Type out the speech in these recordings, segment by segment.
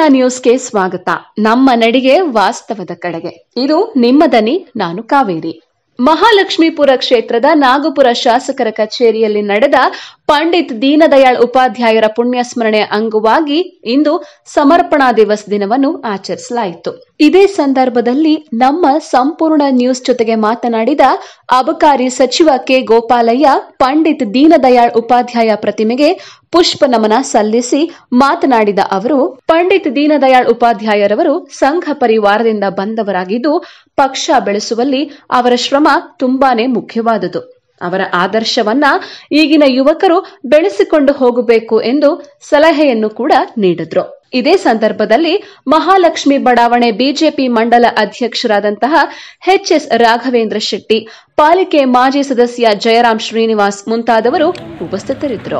ನ್ಯೂಸ್ಗೆ ಸ್ವಾಗತ ನಮ್ಮ ನಡಿಗೆ ವಾಸ್ತವದ ಕಡೆಗೆ ಇದು ನಿಮ್ಮ ದನಿ ನಾನು ಕಾವೇರಿ ಮಹಾಲಕ್ಷ್ಮೀಪುರ ಕ್ಷೇತ್ರದ ನಾಗಪುರ ಶಾಸಕರ ಕಚೇರಿಯಲ್ಲಿ ನಡೆದ ಪಂಡಿತ್ ದೀನದಯಾಳ್ ಉಪಾಧ್ಯಾಯರ ಪುಣ್ಯಸ್ಮರಣೆ ಅಂಗವಾಗಿ ಇಂದು ಸಮರ್ಪಣಾ ದಿವಸ್ ದಿನವನ್ನು ಆಚರಿಸಲಾಯಿತು ಇದೇ ಸಂದರ್ಭದಲ್ಲಿ ನಮ್ಮ ಸಂಪೂರ್ಣ ನ್ಯೂಸ್ ಜೊತೆಗೆ ಮಾತನಾಡಿದ ಅಬಕಾರಿ ಸಚಿವ ಕೆ ಗೋಪಾಲಯ್ಯ ಪಂಡಿತ್ ದೀನದಯಾಳ್ ಉಪಾಧ್ಯಾಯ ಪ್ರತಿಮೆಗೆ ಪುಷ್ಪ ನಮನ ಸಲ್ಲಿಸಿ ಮಾತನಾಡಿದ ಅವರು ಪಂಡಿತ್ ದೀನದಯಾಳ್ ಉಪಾಧ್ಯಾಯರವರು ಸಂಘ ಪರಿವಾರದಿಂದ ಬಂದವರಾಗಿದ್ದು ಪಕ್ಷ ಬೆಳೆಸುವಲ್ಲಿ ಅವರ ಶ್ರಮ ತುಂಬಾನೇ ಮುಖ್ಯವಾದುದು ಅವರ ಆದರ್ಶವನ್ನ ಈಗಿನ ಯುವಕರು ಬೆಳೆಸಿಕೊಂಡು ಹೋಗಬೇಕು ಎಂದು ಸಲಹೆಯನ್ನು ಕೂಡ ನೀಡಿದ್ರು ಇದೇ ಸಂದರ್ಭದಲ್ಲಿ ಮಹಾಲಕ್ಷ್ಮಿ ಬಡಾವಣೆ ಬಿಜೆಪಿ ಮಂಡಲ ಅಧ್ಯಕ್ಷರಾದಂತಹ ಎಚ್ಎಸ್ ರಾಘವೇಂದ್ರ ಶೆಟ್ಟಿ ಪಾಲಿಕೆ ಮಾಜಿ ಸದಸ್ಯ ಜಯರಾಮ್ ಶ್ರೀನಿವಾಸ್ ಮುಂತಾದವರು ಉಪಸ್ಥಿತರಿದ್ದರು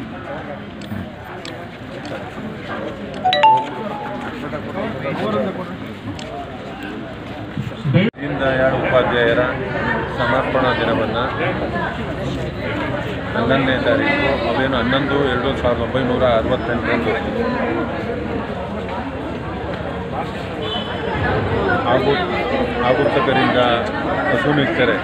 ದೀನ್ ದಯಾಳ್ ಉಪಾಧ್ಯಾಯರ ಸಮರ್ಪಣಾ ದಿನವನ್ನು ಹನ್ನೊಂದನೇ ತಾರೀಕು ಅವೇನು ಹನ್ನೊಂದು ಎರಡು ಸಾವಿರದ ಒಂಬೈನೂರ ಅರವತ್ತೆಂಟರಂದು ಆಗು ಆಗುತ್ತಕರಿಂದ ಹಸುಮಿಕ್ಕರೆ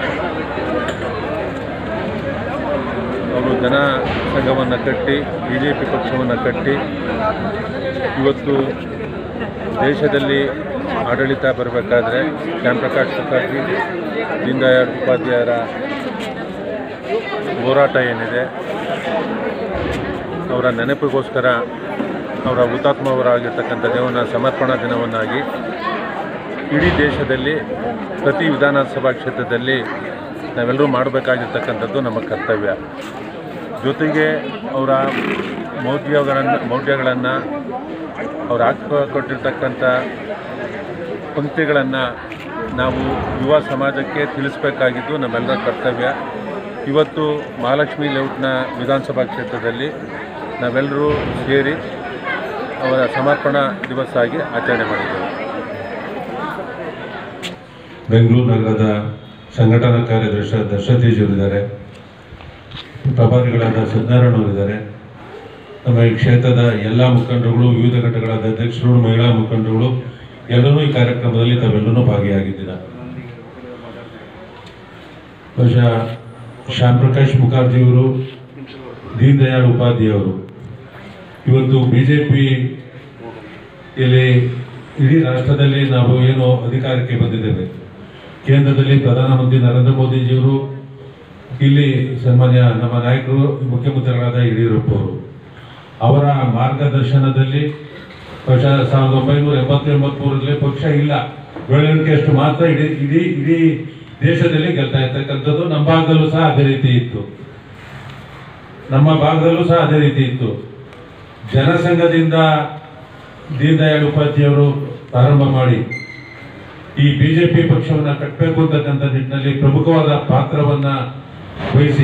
ಅವರು ಜನ ಸಂಘವನ್ನು ಕಟ್ಟಿ ಬಿ ಜೆ ಪಿ ಪಕ್ಷವನ್ನು ಕಟ್ಟಿ ಇವತ್ತು ದೇಶದಲ್ಲಿ ಆಡಳಿತ ಬರಬೇಕಾದ್ರೆ ಶ್ಯಾಮ್ ಪ್ರಕಾಶ್ ಮುಖರ್ಜಿ ದೀನದಯಾಳ್ ಉಪಾಧ್ಯಾಯರ ಹೋರಾಟ ಏನಿದೆ ಅವರ ನೆನಪಿಗೋಸ್ಕರ ಅವರ ಹುತಾತ್ಮವರಾಗಿರ್ತಕ್ಕಂಥ ದೇವನ ಸಮರ್ಪಣಾ ದಿನವನ್ನಾಗಿ ಇಡೀ ದೇಶದಲ್ಲಿ ಪ್ರತಿ ವಿಧಾನಸಭಾ ಕ್ಷೇತ್ರದಲ್ಲಿ ನಾವೆಲ್ಲರೂ ಮಾಡಬೇಕಾಗಿರ್ತಕ್ಕಂಥದ್ದು ನಮ್ಮ ಕರ್ತವ್ಯ ಜೊತೆಗೆ ಅವರ ಮೌಢ್ಯಗಳನ್ನು ಮೌಢ್ಯಗಳನ್ನು ಅವ್ರು ಹಾಕಿಕೊಟ್ಟಿರ್ತಕ್ಕಂಥ ಪಂಕ್ತಿಗಳನ್ನು ನಾವು ಯುವ ಸಮಾಜಕ್ಕೆ ತಿಳಿಸ್ಬೇಕಾಗಿದ್ದು ನಮ್ಮೆಲ್ಲರ ಕರ್ತವ್ಯ ಇವತ್ತು ಮಹಾಲಕ್ಷ್ಮಿ ಲೇಔಟ್ನ ವಿಧಾನಸಭಾ ಕ್ಷೇತ್ರದಲ್ಲಿ ನಾವೆಲ್ಲರೂ ಸೇರಿ ಅವರ ಸಮರ್ಪಣಾ ದಿವಸ ಆಗಿ ಆಚರಣೆ ಮಾಡಿದ್ದೇವೆ ಬೆಂಗಳೂರು ನಗರದ ಸಂಘಟನಾ ಕಾರ್ಯದರ್ಶಿ ದರ್ಶತೇಜಿಯವರಿದ್ದಾರೆ ಪ್ರಭಾರಿಗಳಾದ ಸತ್ಯನಾರಾಯಣವರಿದ್ದಾರೆ ನಮ್ಮ ಈ ಕ್ಷೇತ್ರದ ಎಲ್ಲ ಮುಖಂಡರುಗಳು ವಿವಿಧ ಘಟಕಗಳಾದ ಅಧ್ಯಕ್ಷರು ಮಹಿಳಾ ಮುಖಂಡರುಗಳು ಎಲ್ಲರೂ ಈ ಕಾರ್ಯಕ್ರಮದಲ್ಲಿ ತಾವೆಲ್ಲರೂ ಭಾಗಿಯಾಗಿದ್ದೀರ ಬಹುಶಃ ಶ್ಯಾಮ್ ಪ್ರಕಾಶ್ ಮುಖರ್ಜಿಯವರು ದೀನ್ ದಯಾಳ್ ಉಪಾಧ್ಯಾಯವರು ಇವತ್ತು ಬಿ ಜೆ ಪಿ ಇಲ್ಲಿ ಇಡೀ ರಾಷ್ಟ್ರದಲ್ಲಿ ನಾವು ಏನು ಅಧಿಕಾರಕ್ಕೆ ಬಂದಿದ್ದೇವೆ ಕೇಂದ್ರದಲ್ಲಿ ಪ್ರಧಾನಮಂತ್ರಿ ನರೇಂದ್ರ ಮೋದಿಜಿಯವರು ಇಲ್ಲಿ ಸನ್ಮಾನ್ಯ ನಮ್ಮ ನಾಯಕರು ಮುಖ್ಯಮಂತ್ರಿಗಳಾದ ಯಡಿಯೂರಪ್ಪ ಅವರು ಅವರ ಮಾರ್ಗದರ್ಶನದಲ್ಲಿ ಬಹುಶಃ ಸಾವಿರದ ಒಂಬೈನೂರ ಎಂಬತ್ತು ಎಂಬತ್ಮೂರರಲ್ಲಿ ಪಕ್ಷ ಇಲ್ಲ ಬೆಳವಣಿಗೆ ಅಷ್ಟು ಮಾತ್ರ ಇಡೀ ಇಡೀ ಇಡೀ ದೇಶದಲ್ಲಿ ಗೆಲ್ತಾ ಇರ್ತಕ್ಕಂಥದ್ದು ನಮ್ಮ ಭಾಗದಲ್ಲೂ ಸಹ ಅದೇ ರೀತಿ ಇತ್ತು ನಮ್ಮ ಭಾಗದಲ್ಲೂ ಸಹ ಅದೇ ರೀತಿ ಇತ್ತು ಜನಸಂಘದಿಂದ ದೀನದಯಾಳ್ ಉಪಾಧ್ಯಾಯವರು ಪ್ರಾರಂಭ ಮಾಡಿ ಈ ಬಿಜೆಪಿ ಪಕ್ಷವನ್ನ ಕಟ್ಟಬೇಕು ಅಂತಕ್ಕಂಥ ನಿಟ್ಟಿನಲ್ಲಿ ಪ್ರಮುಖವಾದ ಪಾತ್ರವನ್ನ ವಹಿಸಿ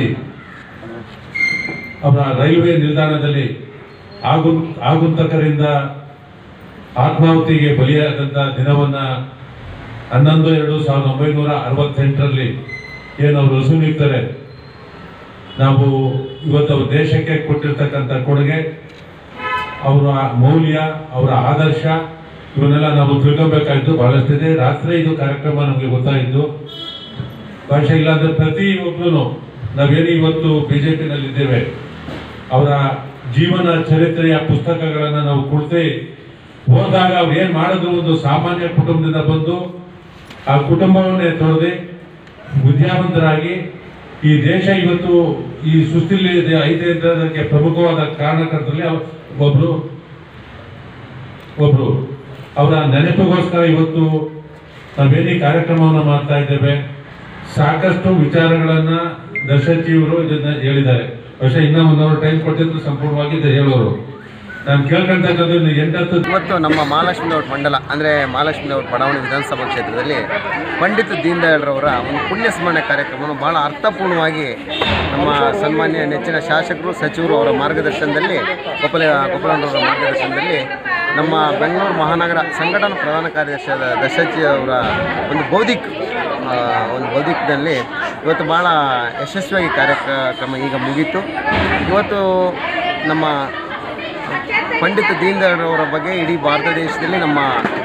ಅವರ ರೈಲ್ವೆ ನಿಲ್ದಾಣದಲ್ಲಿ ಆಗು ಆಗುಂತಕರಿಂದ ಆತ್ಮಾಹುತಿಗೆ ಬಲಿಯಾದಂಥ ದಿನವನ್ನ ಹನ್ನೊಂದು ಎರಡು ಸಾವಿರದ ಒಂಬೈನೂರ ಅರವತ್ತೆಂಟರಲ್ಲಿ ಏನು ಅವರು ರಸೂನಿರ್ತಾರೆ ನಾವು ಇವತ್ತು ಅವ್ರ ದೇಶಕ್ಕೆ ಕೊಟ್ಟಿರ್ತಕ್ಕಂಥ ಕೊಡುಗೆ ಅವರ ಮೌಲ್ಯ ಅವರ ಆದರ್ಶ ಇವನ್ನೆಲ್ಲ ನಾವು ತಿಳ್ಕೊಬೇಕಾಗಿತ್ತು ಬಹಳಷ್ಟಿದೆ ರಾತ್ರಿ ಇದು ಕಾರ್ಯಕ್ರಮ ನಮಗೆ ಗೊತ್ತಾಯಿತು ಭಾಷೆ ಇಲ್ಲಾಂದ್ರೆ ಪ್ರತಿ ಒಬ್ಬರು ನಾವೇನು ಇವತ್ತು ಬಿಜೆಪಿನಲ್ಲಿದ್ದೇವೆ ಅವರ ಜೀವನ ಚರಿತ್ರೆಯ ಪುಸ್ತಕಗಳನ್ನು ನಾವು ಕೊಡ್ತೇ ಹೋದಾಗ ಅವ್ರು ಏನು ಮಾಡಿದ್ರು ಒಂದು ಸಾಮಾನ್ಯ ಕುಟುಂಬದಿಂದ ಬಂದು ಆ ಕುಟುಂಬವನ್ನೇ ತೊರೆದು ವಿದ್ಯಾವಂತರಾಗಿ ಈ ದೇಶ ಇವತ್ತು ಈ ಸುಸ್ಥಿಲಿ ಇದೆ ಐತೆ ಅಂತ ಅದಕ್ಕೆ ಪ್ರಮುಖವಾದ ಕಾರಣಕರ್ತರಲ್ಲಿ ಅವ್- ಒಬ್ರು ಒಬ್ರು ಅವರ ನೆನಪಿಗೋಸ್ಕರ ಇವತ್ತು ನಾವೇನು ಈ ಕಾರ್ಯಕ್ರಮವನ್ನು ಮಾಡ್ತಾ ಇದ್ದೇವೆ ಸಾಕಷ್ಟು ವಿಚಾರಗಳನ್ನ ದರ್ಶಚಿಯವರು ಇದನ್ನ ಹೇಳಿದ್ದಾರೆ ಬಹುಶಃ ಇನ್ನೂ ಒಂದು ಅವರ್ ಟೈಮ್ ಕೊಟ್ಟಿದ್ದು ಸಂಪೂರ್ಣವಾಗಿ ಇದು ಹೇಳೋರು ನಾನು ಕೇಳ್ಕೊಂತಕ್ಕಂಥದ್ದು ಇನ್ನು ಎಂಟತ್ತು ಇವತ್ತು ನಮ್ಮ ಮಹಾಲಕ್ಷ್ಮಿ ಲೇಔಟ್ ಮಂಡಲ ಅಂದರೆ ಮಹಾಲಕ್ಷ್ಮಿ ಲೇಔಟ್ ಬಡಾವಣೆ ವಿಧಾನಸಭಾ ಕ್ಷೇತ್ರದಲ್ಲಿ ಪಂಡಿತ್ ದೀನ್ ದಯಾಳ್ರವರ ಒಂದು ಪುಣ್ಯ ಸ್ಮರಣೆ ಕಾರ್ಯಕ್ರಮವನ್ನು ಭಾಳ ಅರ್ಥಪೂರ್ಣವಾಗಿ ನಮ್ಮ ಸನ್ಮಾನ್ಯ ನೆಚ್ಚಿನ ಶಾಸಕರು ಸಚಿವರು ಅವರ ಮಾರ್ಗದರ್ಶನದಲ್ಲಿ ಗೋಪಾಲ ಗೋಪಾಲನವರ ಮಾರ್ಗದರ್ಶನದಲ್ಲಿ ನಮ್ಮ ಬೆಂಗಳೂರು ಮಹಾನಗರ ಸಂಘಟನಾ ಪ್ರಧಾನ ಕಾರ್ಯದರ್ಶಿಯಾದ ದಶಚಿ ಅವರ ಒಂದು ಬೌದ್ಧಿಕ್ ಆ, ಒಂದು ಬೌದ್ಧಿಕದಲ್ಲಿ ಇವತ್ತು ಭಾಳ ಯಶಸ್ವಿಯಾಗಿ ಕಾರ್ಯಕ್ರಮ ಈಗ ಮುಗೀತು ಇವತ್ತು ನಮ್ಮ ಪಂಡಿತ್ ದೀನ್ ದಯಾಳ್ ಅವರ ಬಗ್ಗೆ ಇಡೀ ಭಾರತ ದೇಶದಲ್ಲಿ ನಮ್ಮ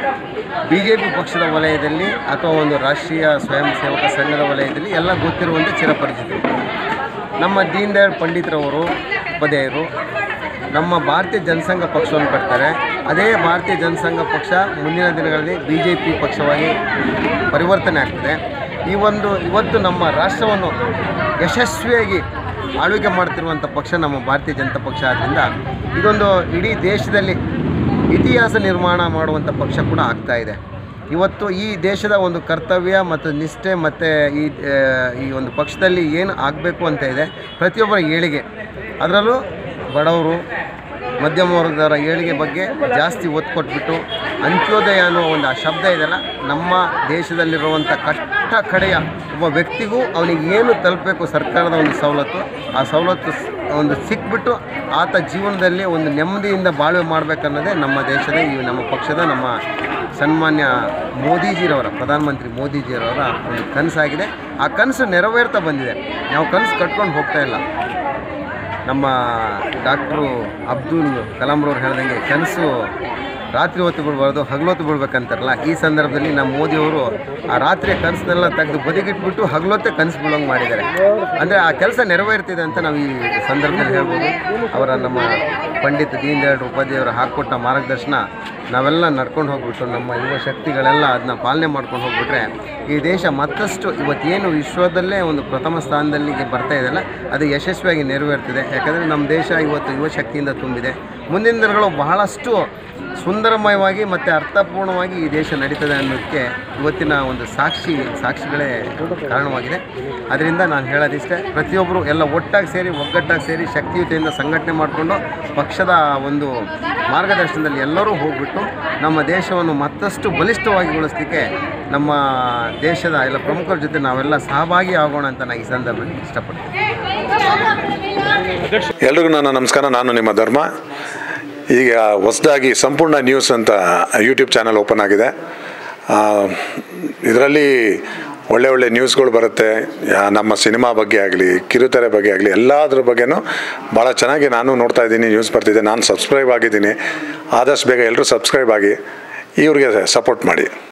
ಬಿ ಜೆ ಪಿ ಪಕ್ಷದ ವಲಯದಲ್ಲಿ ಅಥವಾ ಒಂದು ರಾಷ್ಟ್ರೀಯ ಸ್ವಯಂ ಸೇವಕ ಸಂಘದ ವಲಯದಲ್ಲಿ ಎಲ್ಲ ಗೊತ್ತಿರುವಂತೆ ಚಿರಪರಿಚಿತರು ನಮ್ಮ ದೀನ್ ದಯಾಳ್ ಪಂಡಿತ್ರವರು ಉಪಾಧ್ಯಾಯರು ನಮ್ಮ ಭಾರತೀಯ ಜನಸಂಘ ಪಕ್ಷವನ್ನು ಕಟ್ತಾರೆ ಅದೇ ಭಾರತೀಯ ಜನಸಂಘ ಪಕ್ಷ ಮುಂದಿನ ದಿನಗಳಲ್ಲಿ ಬಿ ಜೆ ಪಿ ಪಕ್ಷವಾಗಿ ಪರಿವರ್ತನೆ ಆಗ್ತದೆ ಈ ಒಂದು ಇವತ್ತು ನಮ್ಮ ರಾಷ್ಟ್ರವನ್ನು ಯಶಸ್ವಿಯಾಗಿ ಆಳ್ವಿಕೆ ಮಾಡ್ತಿರುವಂಥ ಪಕ್ಷ ನಮ್ಮ ಭಾರತೀಯ ಜನತಾ ಪಕ್ಷ ಆದ್ದರಿಂದ ಇದೊಂದು ಇಡೀ ದೇಶದಲ್ಲಿ ಇತಿಹಾಸ ನಿರ್ಮಾಣ ಮಾಡುವಂಥ ಪಕ್ಷ ಕೂಡ ಆಗ್ತಾ ಇದೆ ಇವತ್ತು ಈ ದೇಶದ ಒಂದು ಕರ್ತವ್ಯ ಮತ್ತು ನಿಷ್ಠೆ ಮತ್ತು ಈ ಆ, ಈ ಒಂದು ಪಕ್ಷದಲ್ಲಿ ಏನು ಆಗಬೇಕು ಅಂತ ಇದೆ ಪ್ರತಿಯೊಬ್ಬರ ಏಳಿಗೆ ಅದರಲ್ಲೂ ಬಡವರು ಮಧ್ಯಮ ವರ್ಗದವರ ಏಳಿಗೆ ಬಗ್ಗೆ ಜಾಸ್ತಿ ಒತ್ತು ಕೊಟ್ಬಿಟ್ಟು ಅಂತ್ಯೋದಯ ಅನ್ನೋ ಒಂದು ಆ ಶಬ್ದ ಇದೆಯಲ್ಲ ನಮ್ಮ ದೇಶದಲ್ಲಿರುವಂಥ ಕಟ್ಟ ಕಡೆಯ ಒಬ್ಬ ವ್ಯಕ್ತಿಗೂ ಅವನಿಗೆ ಏನು ತಲುಪಬೇಕು ಸರ್ಕಾರದ ಒಂದು ಸವಲತ್ತು ಆ ಸವಲತ್ತು ಸ್- ಒಂದು ಸಿಕ್ಬಿಟ್ಟು ಆತ ಜೀವನದಲ್ಲಿ ಒಂದು ನೆಮ್ಮದಿಯಿಂದ ಬಾಳ್ವೆ ಮಾಡಬೇಕನ್ನೋದೇ ನಮ್ಮ ದೇಶದ ಈ ನಮ್ಮ ಪಕ್ಷದ ನಮ್ಮ ಸನ್ಮಾನ್ಯ ಮೋದಿಜಿರವರ ಪ್ರಧಾನಮಂತ್ರಿ ಮೋದಿಜಿರವರ ಒಂದು ಕನಸಾಗಿದೆ ಆ ಕನಸು ನೆರವೇರ್ತಾ ಬಂದಿದೆ ನಾವು ಕನಸು ಕಟ್ಕೊಂಡು ಹೋಗ್ತಾ ಇಲ್ಲ ನಮ್ಮ ಡಾಕ್ಟ್ರು ಅಬ್ದುಲ್ ಕಲಾಂರವ್ರು ಹೇಳ್ದಂಗೆ ಕನಸು ರಾತ್ರಿ ಹೊತ್ತು ಬಿಡಬಾರ್ದು ಹಗಲೊತ್ತು ಬಿಡ್ಬೇಕಂತಾರಲ್ಲ ಈ ಸಂದರ್ಭದಲ್ಲಿ ನಮ್ಮ ಮೋದಿಯವರು ಆ ರಾತ್ರಿಯ ಕನಸನ್ನೆಲ್ಲ ತೆಗೆದು ಬದಿಗಿಟ್ಬಿಟ್ಟು ಹಗಲೊತ್ತೆ ಕನಸು ಬೀಳೋಂಗೆ ಮಾಡಿದ್ದಾರೆ ಅಂದರೆ ಆ ಕೆಲಸ ನೆರವೇರ್ತಿದೆ ಅಂತ ನಾವು ಈ ಸಂದರ್ಭದಲ್ಲಿ ಹೇಳ್ಬೋದು ಅವರ ನಮ್ಮ ಪಂಡಿತ್ ದೀನ್ ದಯಾಳ್ ಉಪಾಧ್ಯಾಯವರು ಹಾಕ್ಕೊಟ್ಟ ಮಾರ್ಗದರ್ಶನ ನಾವೆಲ್ಲ ನಡ್ಕೊಂಡು ಹೋಗ್ಬಿಟ್ಟು ನಮ್ಮ ಯುವ ಶಕ್ತಿಗಳೆಲ್ಲ ಅದನ್ನ ಪಾಲನೆ ಮಾಡ್ಕೊಂಡು ಹೋಗ್ಬಿಟ್ರೆ ಈ ದೇಶ ಮತ್ತಷ್ಟು ಇವತ್ತೇನು ವಿಶ್ವದಲ್ಲೇ ಒಂದು ಪ್ರಥಮ ಸ್ಥಾನದಲ್ಲಿಗೆ ಬರ್ತಾ ಇದೆಯಲ್ಲ ಅದು ಯಶಸ್ವಿಯಾಗಿ ನೆರವೇರ್ತಿದೆ ಯಾಕಂದರೆ ನಮ್ಮ ದೇಶ ಇವತ್ತು ಯುವ ಶಕ್ತಿಯಿಂದ ತುಂಬಿದೆ ಮುಂದಿನ ದಿನಗಳು ಬಹಳಷ್ಟು ಸುಂದರಮಯವಾಗಿ ಮತ್ತು ಅರ್ಥಪೂರ್ಣವಾಗಿ ಈ ದೇಶ ನಡೀತದೆ ಅನ್ನೋದಕ್ಕೆ ಇವತ್ತಿನ ಒಂದು ಸಾಕ್ಷಿ ಸಾಕ್ಷಿಗಳೇ ಕಾರಣವಾಗಿದೆ ಅದರಿಂದ ನಾನು ಹೇಳೋದಿಷ್ಟೇ ಪ್ರತಿಯೊಬ್ಬರು ಎಲ್ಲ ಒಟ್ಟಾಗಿ ಸೇರಿ ಒಗ್ಗಟ್ಟಾಗಿ ಸೇರಿ ಶಕ್ತಿಯುತೆಯಿಂದ ಸಂಘಟನೆ ಮಾಡಿಕೊಂಡು ಪಕ್ಷದ ಒಂದು ಮಾರ್ಗದರ್ಶನದಲ್ಲಿ ಎಲ್ಲರೂ ಹೋಗ್ಬಿಟ್ಟು ನಮ್ಮ ದೇಶವನ್ನು ಮತ್ತಷ್ಟು ಬಲಿಷ್ಠವಾಗಿಗೊಳಿಸ್ಲಿಕ್ಕೆ ನಮ್ಮ ದೇಶದ ಎಲ್ಲ ಪ್ರಮುಖರ ಜೊತೆ ನಾವೆಲ್ಲ ಸಹಭಾಗಿ ಆಗೋಣ ಅಂತ ನಾನು ಈ ಸಂದರ್ಭದಲ್ಲಿ ಇಷ್ಟಪಡ್ತೀನಿ ಎಲ್ರಿಗೂ ನನ್ನ ನಮಸ್ಕಾರ ನಾನು ನಿಮ್ಮ ಧರ್ಮ ಈಗ ಹೊಸದಾಗಿ ಸಂಪೂರ್ಣ ನ್ಯೂಸ್ ಅಂತ ಯೂಟ್ಯೂಬ್ ಚಾನಲ್ ಓಪನ್ ಆಗಿದೆ ಇದರಲ್ಲಿ ಒಳ್ಳೆ ಒಳ್ಳೆ ನ್ಯೂಸ್ಗಳು ಬರುತ್ತೆ ಯಾ- ನಮ್ಮ ಸಿನಿಮಾ ಬಗ್ಗೆ ಆಗಲಿ ಕಿರುತೆರೆ ಬಗ್ಗೆ ಆಗಲಿ ಎಲ್ಲದ್ರ ಬಗ್ಗೆನೂ ಭಾಳ ಚೆನ್ನಾಗಿ ನಾನು ನೋಡ್ತಾ ಇದ್ದೀನಿ ನ್ಯೂಸ್ ಬರ್ತಿದೆ ನಾನು ಸಬ್ಸ್ಕ್ರೈಬ್ ಆಗಿದ್ದೀನಿ ಆದಷ್ಟು ಬೇಗ ಎಲ್ಲರೂ ಸಬ್ಸ್ಕ್ರೈಬ್ ಆಗಿ ಇವ್ರಿಗೆ ಸಪೋರ್ಟ್ ಮಾಡಿ